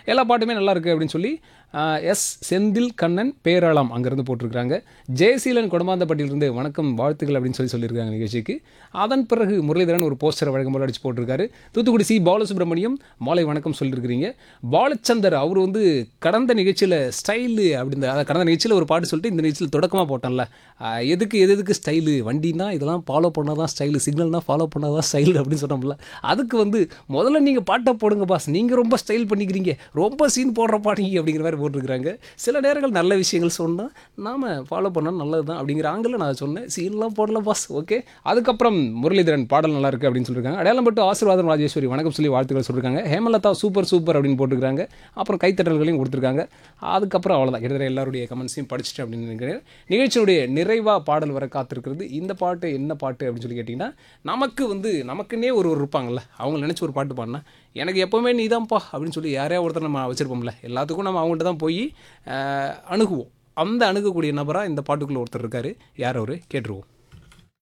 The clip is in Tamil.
எல்லா பாட்டுமே நல்லா இருக்குது அப்படின்னு சொல்லி ஆஹ், எஸ் செந்தில் கண்ணன் பேரளம் அங்கேருந்து போட்டிருக்காங்க ஜெயசீலன் குடமாந்தப்பட்டியிலிருந்து வணக்கம் வாழ்த்துக்கள் அப்படின்னு சொல்லி சொல்லியிருக்காங்க நிகழ்ச்சிக்கு அதன் பிறகு முரளிதரன் ஒரு போஸ்டரை வழக்கம் போல அடிச்சு போட்டிருக்காரு தூத்துக்குடி சி பாலசுப்ரமணியம் மாலை வணக்கம் சொல்லியிருக்கிறீங்க பாலச்சந்தர் அவர் வந்து கடந்த நிகழ்ச்சியில் ஸ்டைலு அப்படின்னு அதாவது கடந்த நிகழ்ச்சியில் ஒரு பாட்டு சொல்லிட்டு இந்த நிகழ்ச்சியில் தொடக்கமாக போட்டோம்ல ஆஹ், எதுக்கு எது எதுக்கு ஸ்டைலு வண்டினா இதெல்லாம் ஃபாலோ பண்ணால் தான் ஸ்டைலு சிக்னல்னா ஃபாலோ பண்ணால் தான் ஸ்டைல் அப்படின்னு சொன்னோம்ல அதுக்கு வந்து முதல்ல நீங்கள் பாட்டை போடுங்க பாஸ் நீங்கள் ரொம்ப ஸ்டைல் பண்ணிக்கிறீங்க ரொம்ப சீன் போடுற பாட்டீங்க அப்படிங்கிற மாதிரி போட்டிருக்கிறாங்க சில நேரங்கள் நல்ல விஷயங்கள் சொன்னால் நாம் ஃபாலோ பண்ணால் நல்லது தான் அப்படிங்கிற ஆங்கிளில் நான் சொன்னேன் சீன்லாம் போடல பாஸ் ஓகே அதுக்கப்புறம் முரளிதரன் பாடல் நல்லா இருக்குது அப்படின்னு சொல்லியிருக்காங்க அடையாளம் பட்டு ஆசீர்வாதம் ராஜேஸ்வரி வணக்கம் சொல்லி வாழ்த்துக்கள் சொல்லியிருக்காங்க ஹேமலதா சூப்பர் சூப்பர் அப்படின்னு போட்டிருக்காங்க அப்புறம் கைத்தட்டல்களையும் கொடுத்துருக்காங்க அதுக்கப்புறம் அவ்வளோதான் கிட்டத்தட்ட எல்லாருடைய கமெண்ட்ஸையும் படிச்சுட்டு அப்படின்னு நினைக்கிறேன் நிகழ்ச்சியுடைய நிறைவாக பாடல் வர காத்திருக்கிறது இந்த பாட்டு என்ன பாட்டு அப்படின்னு சொல்லி கேட்டிங்கன்னா நமக்கு வந்து நமக்குன்னே ஒரு ஒரு இருப்பாங்கல்ல அவங்க நினச்சி ஒரு பாட்டு பாடினா எனக்கு எப்போவுமே நீ தான்ப்பா அப்படின்னு சொல்லி யாரையா ஒருத்தர் நம்ம வச்சுருப்போம்ல எல்லாத்துக்கும் நம்ம அவங்கள்ட்ட தான் போய் அஹ், அணுகுவோம் அந்த அணுகக்கூடிய நபராக இந்த பாட்டுக்குள்ளே ஒருத்தர் இருக்கார் யார் அவர் கேட்டுருவோம்